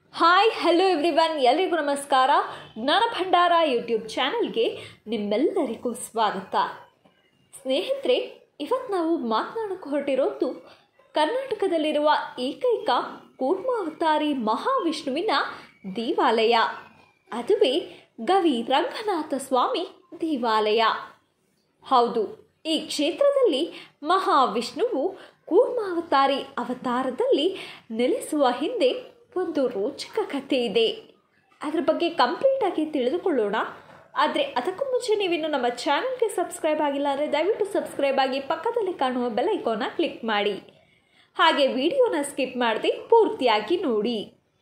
hi hello everyone ಎಲ್ರಿಗೂ ನಮಸ್ಕಾರ ಜ್ಞಾನ ಭಂಡಾರ ಯೂಟ್ಯೂಬ್ ಚಾನಲ್ಗೆ ನಿಮ್ಮೆಲ್ಲರಿಗೂ ಸ್ವಾಗತ ಸ್ನೇಹಿತರೆ ಇವತ್ತು ನಾವು ಮಾತನಾಡಕ್ಕೆ ಹೊರಟಿರೋದು ಕರ್ನಾಟಕದಲ್ಲಿರುವ ಏಕೈಕ ಕೂರ್ಮಾವತಾರಿ ಮಹಾವಿಷ್ಣುವಿನ ದೇವಾಲಯ ಅದುವೇ ಗವಿ ರಂಗನಾಥ ಸ್ವಾಮಿ ದೇವಾಲಯ ಹೌದು ಈ ಕ್ಷೇತ್ರದಲ್ಲಿ ಮಹಾವಿಷ್ಣುವು ಕೂರ್ಮಾವತಾರಿ ಅವತಾರದಲ್ಲಿ ನೆಲೆಸುವ ಹಿಂದೆ ಒಂದು ರೋಚಕ ಕಥೆ ಇದೆ ಅದರ ಬಗ್ಗೆ ಕಂಪ್ಲೀಟಾಗಿ ತಿಳಿದುಕೊಳ್ಳೋಣ ಆದರೆ ಅದಕ್ಕೂ ಮುಂಚೆ ನೀವಿನ್ನು ನಮ್ಮ ಚಾನಲ್ಗೆ ಸಬ್ಸ್ಕ್ರೈಬ್ ಆಗಿಲ್ಲ ಅಂದರೆ ದಯವಿಟ್ಟು ಸಬ್ಸ್ಕ್ರೈಬ್ ಆಗಿ ಪಕ್ಕದಲ್ಲಿ ಕಾಣುವ ಬೆಲ್ ಐಕಾನ್ನ ಕ್ಲಿಕ್ ಮಾಡಿ ಹಾಗೆ ವಿಡಿಯೋನ ಸ್ಕಿಪ್ ಮಾಡದೆ ಪೂರ್ತಿಯಾಗಿ ನೋಡಿ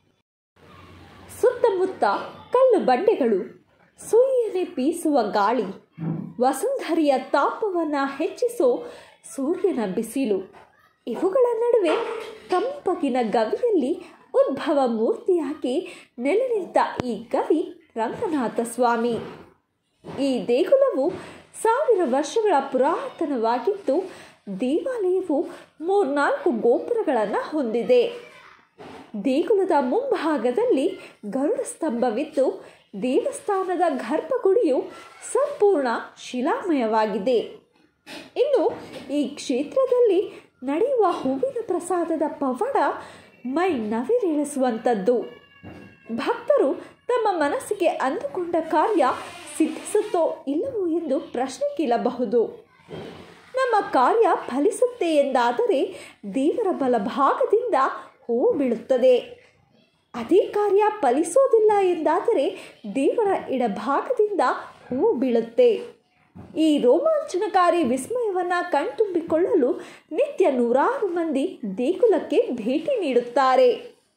ಸುತ್ತಮುತ್ತ ಕಲ್ಲು ಬಂಡೆಗಳು ಸುಯ್ಯನೆ ಬೀಸುವ ಗಾಳಿ ವಸುಂಧರಿಯ ತಾಪವನ್ನು ಹೆಚ್ಚಿಸೋ ಸೂರ್ಯನ ಬಿಸಿಲು ಇವುಗಳ ನಡುವೆ ತಂಪಗಿನ ಗವಿಯಲ್ಲಿ ಉದ್ಭವ ಮೂರ್ತಿಯಾಗಿ ನೆಲೆ ನಿಂತ ಈ ಕವಿ ರಂಗನಾಥ ಸ್ವಾಮಿ ಈ ದೇಗುಲವು ಸಾವಿರ ವರ್ಷಗಳ ಪುರಾತನವಾಗಿದ್ದು ದೇವಾಲಯವು ಮೂರ್ನಾಲ್ಕು ಗೋಪುರಗಳನ್ನು ಹೊಂದಿದೆ ದೇಗುಲದ ಮುಂಭಾಗದಲ್ಲಿ ಗರುಡ ಸ್ತಂಭವಿದ್ದು ದೇವಸ್ಥಾನದ ಗರ್ಭಗುಡಿಯು ಸಂಪೂರ್ಣ ಶಿಲಾಮಯವಾಗಿದೆ ಇನ್ನು ಈ ಕ್ಷೇತ್ರದಲ್ಲಿ ನಡೆಯುವ ಹೂವಿನ ಪ್ರಸಾದದ ಪವಾಡ ಮೈ ನವಿರೇಳಿಸುವಂಥದ್ದು ಭಕ್ತರು ತಮ್ಮ ಮನಸ್ಸಿಗೆ ಅಂದುಕೊಂಡ ಕಾರ್ಯ ಸಿದ್ಧಿಸುತ್ತೋ ಇಲ್ಲವೋ ಎಂದು ಪ್ರಶ್ನೆ ಕೇಳಬಹುದು ನಮ್ಮ ಕಾರ್ಯ ಫಲಿಸುತ್ತೆ ಎಂದಾದರೆ ದೇವರ ಬಲಭಾಗದಿಂದ ಹೂವು ಬೀಳುತ್ತದೆ ಅದೇ ಕಾರ್ಯ ಫಲಿಸೋದಿಲ್ಲ ಎಂದಾದರೆ ದೇವರ ಎಡಭಾಗದಿಂದ ಹೂವು ಬೀಳುತ್ತೆ ಈ ರೋಮಾಂಚನಕಾರಿ ವಿಸ್ಮಯವನ್ನು ಕಣ್ತುಂಬಿಕೊಳ್ಳಲು ನಿತ್ಯ ನೂರಾರು ಮಂದಿ ದೇಗುಲಕ್ಕೆ ಭೇಟಿ ನೀಡುತ್ತಾರೆ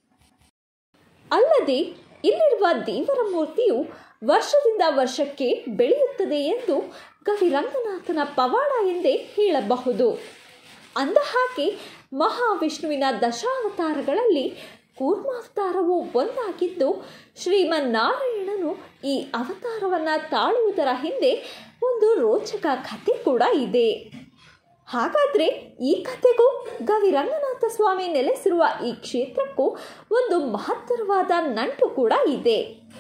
ಅಲ್ಲದೆ ಇಲ್ಲಿರುವ ದೇವರ ಮೂರ್ತಿಯು ವರ್ಷದಿಂದ ವರ್ಷಕ್ಕೆ ಬೆಳೆಯುತ್ತದೆ ಎಂದು ಕವಿ ರಂಗನಾಥನ ಪವಾಡ ಎಂದೇ ಹೇಳಬಹುದು ಅಂದಹಾಗೆ ಮಹಾವಿಷ್ಣುವಿನ ದಶಾವತಾರಗಳಲ್ಲಿ ಕೂರ್ಮಾವತಾರವು ಒಂದಾಗಿದ್ದು ಶ್ರೀಮನ್ನಾರಾಯಣನು ಈ ಅವತಾರವನ್ನು ತಾಳುವುದರ ಹಿಂದೆ ಒಂದು ರೋಚಕ ಕಥೆ ಕೂಡ ಇದೆ ಹಾಗಾದರೆ ಈ ಕಥೆಗೂ ಗವಿ ರಂಗನಾಥ ಸ್ವಾಮಿ ನೆಲೆಸಿರುವ ಈ ಕ್ಷೇತ್ರಕ್ಕೂ ಒಂದು ಮಹತ್ತರವಾದ ನಂಟು ಕೂಡ ಇದೆ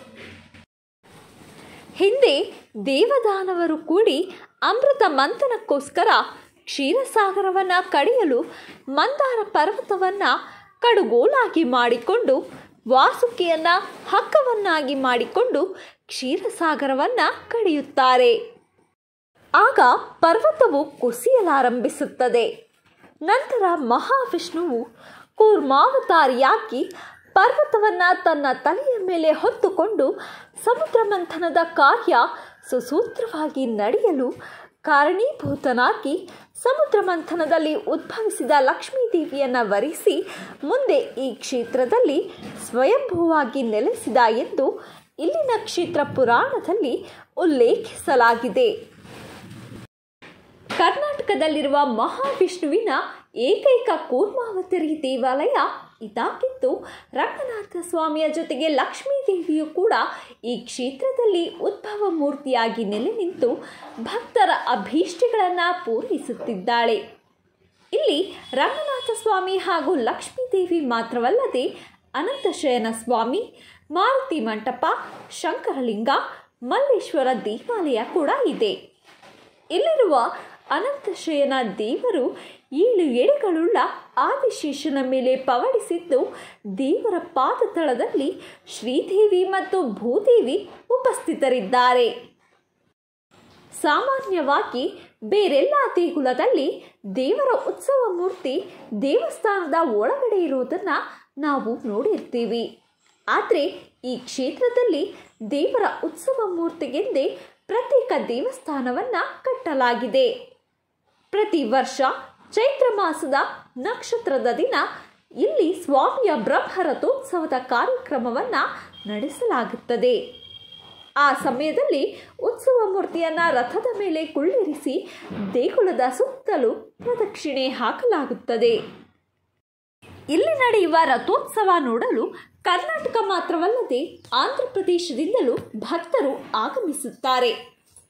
ಹಿಂದೆ ದೇವದಾನವರು ಕೂಡಿ ಅಮೃತ ಮಂಥನಕ್ಕೋಸ್ಕರ ಕ್ಷೀರಸಾಗರವನ್ನು ಕಡಿಯಲು ಮಂದಾರ ಪರ್ವತವನ್ನು ಕಡುಗೋಲಾಗಿ ಮಾಡಿಕೊಂಡು ವಾಸುಕಿಯನ್ನು ಹಕ್ಕವನ್ನಾಗಿ ಮಾಡಿಕೊಂಡು ಕ್ಷೀರಸಾಗರವನ್ನು ಕಡಿಯುತ್ತಾರೆ ಆಗ ಪರ್ವತವು ಕುಸಿಯಲಾರಂಭಿಸುತ್ತದೆ ನಂತರ ಮಹಾವಿಷ್ಣುವು ಕೂರ್ಮಾವತಾರಿಯಾಗಿ ಪರ್ವತವನ್ನು ತನ್ನ ತಲೆಯ ಮೇಲೆ ಹೊತ್ತುಕೊಂಡು ಸಮುದ್ರ ಮಂಥನದ ಕಾರ್ಯ ಸುಸೂತ್ರವಾಗಿ ನಡೆಯಲು ಕಾರಣೀಭೂತನಾಗಿ ಸಮುದ್ರ ಮಂಥನದಲ್ಲಿ ಉದ್ಭವಿಸಿದ ಲಕ್ಷ್ಮೀದೇವಿಯನ್ನು ವರಿಸಿ ಮುಂದೆ ಈ ಕ್ಷೇತ್ರದಲ್ಲಿ ಸ್ವಯಂಭೂವಾಗಿ ನೆಲೆಸಿದ ಎಂದು ಇಲ್ಲಿನ ಕ್ಷೇತ್ರ ಪುರಾಣದಲ್ಲಿ ಉಲ್ಲೇಖಿಸಲಾಗಿದೆ ಕರ್ನಾಟಕದಲ್ಲಿರುವ ಮಹಾವಿಷ್ಣುವಿನ ಏಕೈಕ ಕೂರ್ಮಾವತರಿ ದೇವಾಲಯ ಇದಾಗಿದ್ದು ರಂಗನಾಥ ಸ್ವಾಮಿಯ ಜೊತೆಗೆ ಲಕ್ಷ್ಮೀ ದೇವಿಯು ಕೂಡ ಈ ಕ್ಷೇತ್ರದಲ್ಲಿ ಉದ್ಭವ ಮೂರ್ತಿಯಾಗಿ ನೆಲೆ ನಿಂತು ಭಕ್ತರ ಅಭೀಷ್ಟಗಳನ್ನು ಪೂರೈಸುತ್ತಿದ್ದಾಳೆ ಇಲ್ಲಿ ರಂಗನಾಥ ಸ್ವಾಮಿ ಹಾಗೂ ಲಕ್ಷ್ಮೀ ದೇವಿ ಮಾತ್ರವಲ್ಲದೆ ಅನಂತಶಯನ ಸ್ವಾಮಿ ಮಾರುತಿ ಮಂಟಪ ಶಂಕರಲಿಂಗ ಮಲ್ಲೇಶ್ವರ ದೇವಾಲಯ ಕೂಡ ಇದೆ ಇಲ್ಲಿರುವ ಅನಂತಶಯನ ದೇವರು ಏಳು ಎಡೆಗಳುಳ್ಳ ಆದಿಶೇಷನ ಮೇಲೆ ಪವಡಿಸಿದ್ದು ದೇವರ ಪಾದತಳದಲ್ಲಿ ಶ್ರೀದೇವಿ ಮತ್ತು ಭೂದೇವಿ ಉಪಸ್ಥಿತರಿದ್ದಾರೆ ಸಾಮಾನ್ಯವಾಗಿ ಬೇರೆಲ್ಲ ದೇಗುಲದಲ್ಲಿ ದೇವರ ಉತ್ಸವ ಮೂರ್ತಿ ದೇವಸ್ಥಾನದ ಒಳಗಡೆ ಇರುವುದನ್ನು ನಾವು ನೋಡಿರ್ತೀವಿ ಆದರೆ ಈ ಕ್ಷೇತ್ರದಲ್ಲಿ ದೇವರ ಉತ್ಸವ ಮೂರ್ತಿಗೆಂದೇ ಪ್ರತ್ಯೇಕ ದೇವಸ್ಥಾನವನ್ನು ಕಟ್ಟಲಾಗಿದೆ ಪ್ರತಿ ವರ್ಷ ಚೈತ್ರ ಮಾಸದ ನಕ್ಷತ್ರದ ದಿನ ಇಲ್ಲಿ ಸ್ವಾಮಿಯ ಬ್ರಹ್ಮರಥೋತ್ಸವದ ಕಾರ್ಯಕ್ರಮವನ್ನು ನಡೆಸಲಾಗುತ್ತದೆ ಆ ಸಮಯದಲ್ಲಿ ಉತ್ಸವ ಮೂರ್ತಿಯನ್ನು ರಥದ ಮೇಲೆ ಕುಳ್ಳಿರಿಸಿ ದೇಗುಲದ ಸುತ್ತಲೂ ಪ್ರದಕ್ಷಿಣೆ ಹಾಕಲಾಗುತ್ತದೆ ಇಲ್ಲಿ ನಡೆಯುವ ರಥೋತ್ಸವ ನೋಡಲು ಕರ್ನಾಟಕ ಮಾತ್ರವಲ್ಲದೆ ಆಂಧ್ರ ಪ್ರದೇಶದಿಂದಲೂ ಭಕ್ತರು ಆಗಮಿಸುತ್ತಾರೆ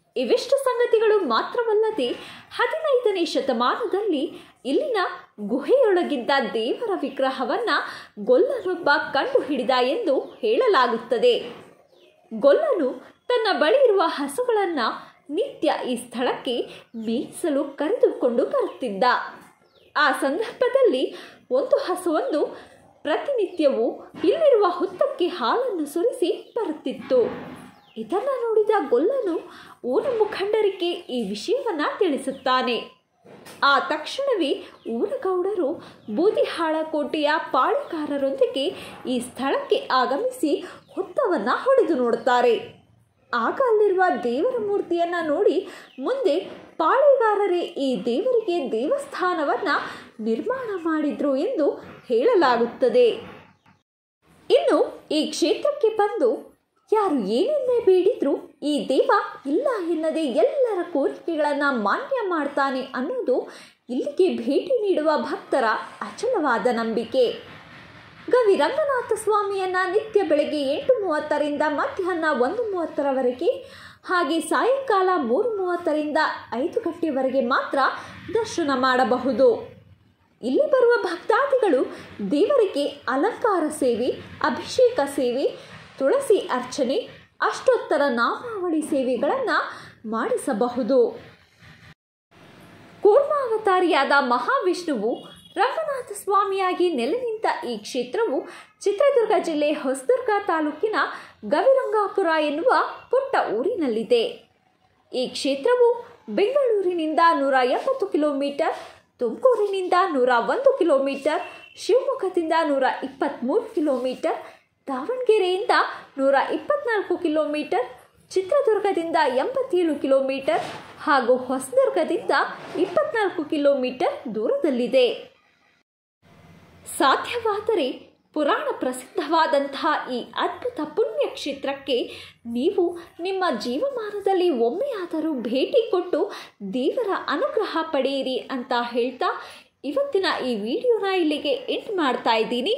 ಇವಿಷ್ಟು ಸಂಗತಿಗಳು ಮಾತ್ರವಲ್ಲದೆ ಹದಿನೈದನೇ ಶತಮಾನದಲ್ಲಿ ಇಲ್ಲಿನ ಗುಹೆಯೊಳಗಿದ್ದ ದೇವರ ವಿಗ್ರಹವನ್ನು ಗೊಲ್ಲನೊಬ್ಬ ಕಂಡುಹಿಡಿದ ಎಂದು ಹೇಳಲಾಗುತ್ತದೆ ಗೊಲ್ಲನು ತನ್ನ ಬಳಿ ಇರುವ ಹಸುಗಳನ್ನು ನಿತ್ಯ ಈ ಸ್ಥಳಕ್ಕೆ ಮೇಯಿಸಲು ಕರೆದುಕೊಂಡು ಬರುತ್ತಿದ್ದ ಆ ಸಂದರ್ಭದಲ್ಲಿ ಒಂದು ಹಸುವೊಂದು ಪ್ರತಿನಿತ್ಯವೂ ಇಲ್ಲಿರುವ ಹುತ್ತಕ್ಕೆ ಹಾಲನ್ನು ಸುರಿಸಿ ಬರುತ್ತಿತ್ತು ಇದನ್ನು ನೋಡಿದ ಗೊಲ್ಲನು ಊರ ಮುಖಂಡರಿಗೆ ಈ ವಿಷಯವನ್ನು ತಿಳಿಸುತ್ತಾನೆ ಆ ತಕ್ಷಣವೇ ಊರಗೌಡರು ಬೂದಿಹಾಳ ಕೋಟೆಯ ಪಾಳಿಗಾರರೊಂದಿಗೆ ಈ ಸ್ಥಳಕ್ಕೆ ಆಗಮಿಸಿ ಹುತ್ತವನ್ನು ಹೊಡೆದು ನೋಡುತ್ತಾರೆ ಆಗ ಅಲ್ಲಿರುವ ದೇವರ ಮೂರ್ತಿಯನ್ನು ನೋಡಿ ಮುಂದೆ ಪಾಳೆಗಾರರೇ ಈ ದೇವರಿಗೆ ದೇವಸ್ಥಾನವನ್ನು ನಿರ್ಮಾಣ ಮಾಡಿದ್ರು ಎಂದು ಹೇಳಲಾಗುತ್ತದೆ ಇನ್ನು ಈ ಕ್ಷೇತ್ರಕ್ಕೆ ಬಂದು ಯಾರು ಏನನ್ನೇ ಬೇಡಿದ್ರು ಈ ದೇವ ಇಲ್ಲ ಎನ್ನದೆ ಎಲ್ಲರ ಕೋರಿಕೆಗಳನ್ನು ಮಾನ್ಯ ಮಾಡ್ತಾನೆ ಅನ್ನೋದು ಇಲ್ಲಿಗೆ ಭೇಟಿ ನೀಡುವ ಭಕ್ತರ ಅಚಲವಾದ ನಂಬಿಕೆ ಗವಿ ರಂಗನಾಥ ಸ್ವಾಮಿಯನ್ನ ನಿತ್ಯ ಬೆಳಗ್ಗೆ ಎಂಟು ಮೂವತ್ತರಿಂದ ಮಧ್ಯಾಹ್ನ ಒಂದು ಮೂವತ್ತರವರೆಗೆ ಹಾಗೆ ಸಾಯಂಕಾಲ ಮೂರು ಮೂವತ್ತರಿಂದ ಐದು ಗಂಟೆವರೆಗೆ ಮಾತ್ರ ದರ್ಶನ ಮಾಡಬಹುದು ಇಲ್ಲಿ ಬರುವ ಭಕ್ತಾದಿಗಳು ದೇವರಿಗೆ ಅಲಂಕಾರ ಸೇವೆ ಅಭಿಷೇಕ ಸೇವೆ ತುಳಸಿ ಅರ್ಚನೆ ಅಷ್ಟೋತ್ತರ ನಾಮಾವಳಿ ಸೇವೆಗಳನ್ನು ಮಾಡಿಸಬಹುದು ಕೂರ್ಮಾವತಾರಿಯಾದ ಮಹಾವಿಷ್ಣುವು ರಂಗನಾಥ ಸ್ವಾಮಿಯಾಗಿ ನೆಲೆ ನಿಂತ ಈ ಕ್ಷೇತ್ರವು ಚಿತ್ರದುರ್ಗ ಜಿಲ್ಲೆ ಹೊಸದುರ್ಗ ತಾಲೂಕಿನ ಗವಿರಂಗಾಪುರ ಎನ್ನುವ ಪುಟ್ಟ ಊರಿನಲ್ಲಿದೆ ಈ ಕ್ಷೇತ್ರವು ಬೆಂಗಳೂರಿನಿಂದ ನೂರ ಎಪ್ಪತ್ತು ಕಿಲೋಮೀಟರ್ ತುಮಕೂರಿನಿಂದ ನೂರ ಒಂದು ಕಿಲೋಮೀಟರ್ ಶಿವಮೊಗ್ಗದಿಂದ ನೂರ ಇಪ್ಪತ್ತ್ಮೂರು ಕಿಲೋಮೀಟರ್ ದಾವಣಗೆರೆಯಿಂದ ನೂರ ಇಪ್ಪತ್ನಾಲ್ಕು ಕಿಲೋಮೀಟರ್ ಚಿತ್ರದುರ್ಗದಿಂದ ಎಂಬತ್ತೇಳು ಕಿಲೋಮೀಟರ್ ಹಾಗೂ ಹೊಸದುರ್ಗದಿಂದ ಇಪ್ಪತ್ನಾಲ್ಕು ಕಿಲೋಮೀಟರ್ ದೂರದಲ್ಲಿದೆ ಸಾಧ್ಯವಾದರೆ ಪುರಾಣ ಪ್ರಸಿದ್ಧವಾದಂತಹ ಈ ಅದ್ಭುತ ಪುಣ್ಯ ಕ್ಷೇತ್ರಕ್ಕೆ ನೀವು ನಿಮ್ಮ ಜೀವಮಾನದಲ್ಲಿ ಒಮ್ಮೆಯಾದರೂ ಭೇಟಿ ಕೊಟ್ಟು ದೇವರ ಅನುಗ್ರಹ ಪಡೆಯಿರಿ ಅಂತ ಹೇಳ್ತಾ ಇವತ್ತಿನ ಈ ವಿಡಿಯೋನ ಇಲ್ಲಿಗೆ ಎಂಡ್ ಮಾಡ್ತಾ ಇದ್ದೀನಿ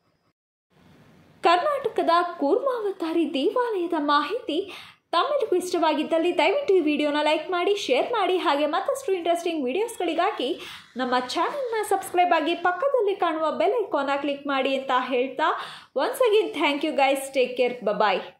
ಕರ್ನಾಟಕದ ಕೂರ್ಮಾವತಾರಿ ದೇವಾಲಯದ ಮಾಹಿತಿ ತಮ್ಮೆಲ್ಲರಿಗೂ ಇಷ್ಟವಾಗಿದ್ದಲ್ಲಿ ದಯವಿಟ್ಟು ಈ ವಿಡಿಯೋನ ಲೈಕ್ ಮಾಡಿ ಶೇರ್ ಮಾಡಿ ಹಾಗೆ ಮತ್ತಷ್ಟು ಇಂಟ್ರೆಸ್ಟಿಂಗ್ ವಿಡಿಯೋಸ್ಗಳಿಗಾಗಿ ನಮ್ಮ ಚಾನಲ್ನ ಸಬ್ಸ್ಕ್ರೈಬ್ ಆಗಿ ಪಕ್ಕದಲ್ಲಿ ಕಾಣುವ ಬೆಲ್ ಐಕಾನ ಕ್ಲಿಕ್ ಮಾಡಿ ಅಂತ ಹೇಳ್ತಾ once again thank you guys take care bye